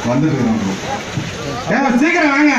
வந்துட்டு இருக்கோம் ஏன் சீக்கிரம் வாங்க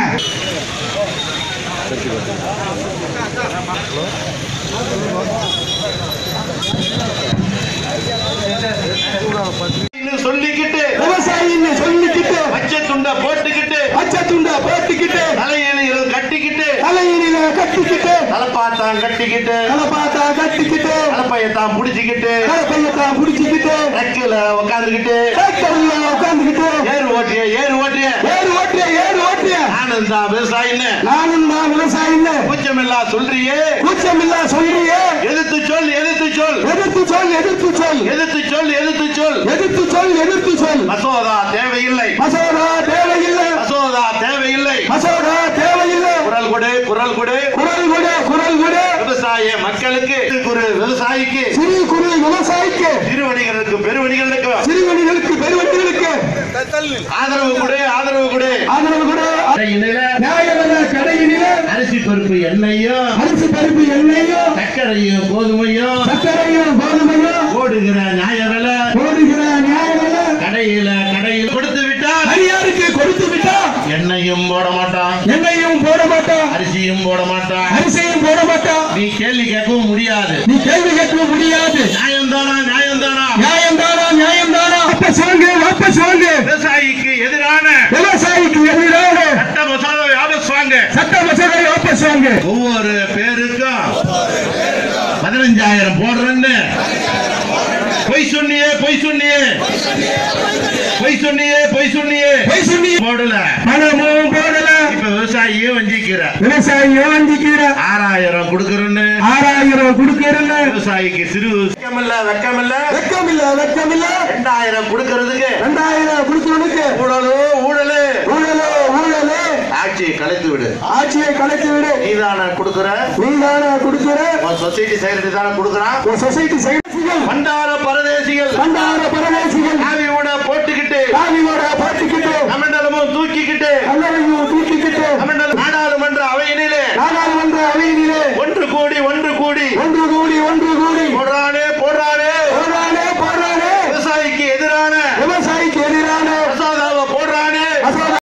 இன்னும் சொல்லிக்கிட்டு விவசாயின்னு சொல்லிக்கிட்டு பச்சை துண்டை போட்டுக்கிட்டு பச்சை துண்டை போட்டுக்கிட்டு தலையில கட்டிக்கிட்டு தலையில கட்டிக்கிட்டு தலப்பாத்தான் கட்டிக்கிட்டு கலப்பாத்தா கட்டிக்கிட்டு கலப்பையத்தான் புடிச்சுக்கிட்டு கலப்பையத்தான் புடிச்சுக்கிட்டு ரெக்கையில உட்காந்துக்கிட்டு டிராக்டர்ல உட்காந்துக்கிட்டு ஏறு ஓட்டிய ஏறு ஓட்டிய ஏறு ஓட்டிய ஏறு ஓட்டிய நானும் தான் விவசாயின்னு நானும் நான் விவசாயின்னு கூச்சமில்லா சொல்றியே கூச்சமில்லா சொல்றியே எதிர்த்து சொல் எதிர்த்து சொல் எதிர்த்து சொல் எதிர்த்து சொல் எதிர்த்து சொல் எதிர்த்து சொல் எதிர்த்து சொல் எதிர்த்து சொல் மசோதா தேவையில்லை மசோதா தேவையில்லை மசோதா தேவையில்லை மசோதா தேவையில்லை குரல் கொடு குரல் கொடு குரல் கொடு குரல் கொடு விவசாய மக்களுக்கு குறு விவசாயிக்கு சிறு குறு விவசாயிக்கு சிறுவணிகளுக்கு பெருவணிகளுக்கு சிறுவணிகளுக்கு பெருவணிகளுக்கு ஆதரவு கொடு ஆதரவு கொடு ஆதரவு கொடு கடையினில நியாயமல்ல கடையினில அரிசி பருப்பு எண்ணெயும் அரிசி பருப்பு எண்ணெயும் சர்க்கரையும் கோதுமையும் சர்க்கரையும் கோதுமையும் ஓடுகிற நியாய விலை போடுகிற நியாயமல்ல கடையில கடையில் கொடுத்து விட்டால் அடியாருக்கு கொடுத்து விட்டா எண்ணெயும் போட மாட்டான் எண்ணெயும் போட மாட்டான் அரிசியும் போட மாட்டான் அரிசியும் போட மாட்டான் நீ கேள்வி கேட்கவும் முடியாது நீ கேள்வி கேட்க முடியாது நியாயம்தானா நியாயம்தானா நியாயம் தானா நியாயம் தானா வாபஸ் வாங்கு வாபஸ் வாங்கு விவசாயிக்கு எதிரான விவசாயிக்கு எதிராக சட்ட மசோதாவை வாபஸ் வாங்க சட்ட மசோதை வாபஸ் வாங்கு ஒவ்வொரு பேருக்கும் பதினஞ்சாயிரம் போடுறேன்னு பொய் சொன்னியே பொய் சொன்னியே பொய் சொன்னியே பொய் சொன்னியே பொய் சொல்லி போடல பணமும் போடல இப்ப விவசாயியே வஞ்சிக்கிற விவசாயியும் வந்திக்கிற ஆறாயிரம் கொடுக்கறேன்னு ஆறாயிரம் கொடுக்கறல விவசாயிக்கு சிறு வெக்கமில்ல வெக்கமில்ல வெக்கமில்ல வெக்கமில்ல ரெண்டாயிரம் கொடுக்கறதுக்கு ரெண்டாயிரம் கொடுக்கறதுக்கு ஊழலோ ஊழலு ஊழலோ ஊழலு ஆட்சியை கலைத்து விடு ஆட்சியை கலைத்து விடு நீதான கொடுக்கற நீதான கொடுக்கிற உன் சொசைட்டி செக்ரட்டரி தானே கொடுக்கறான் உன் சொசைட்டி செயற்சிகள் பண்டார பரதேசிகள் பண்டார பரதேசிகள் ஆவியோட போட்டுக்கிட்டு காவியோட பாட்டுக்கிட்டு கமண்டலமும் தூக்கிக்கிட்டு கல்லறையும்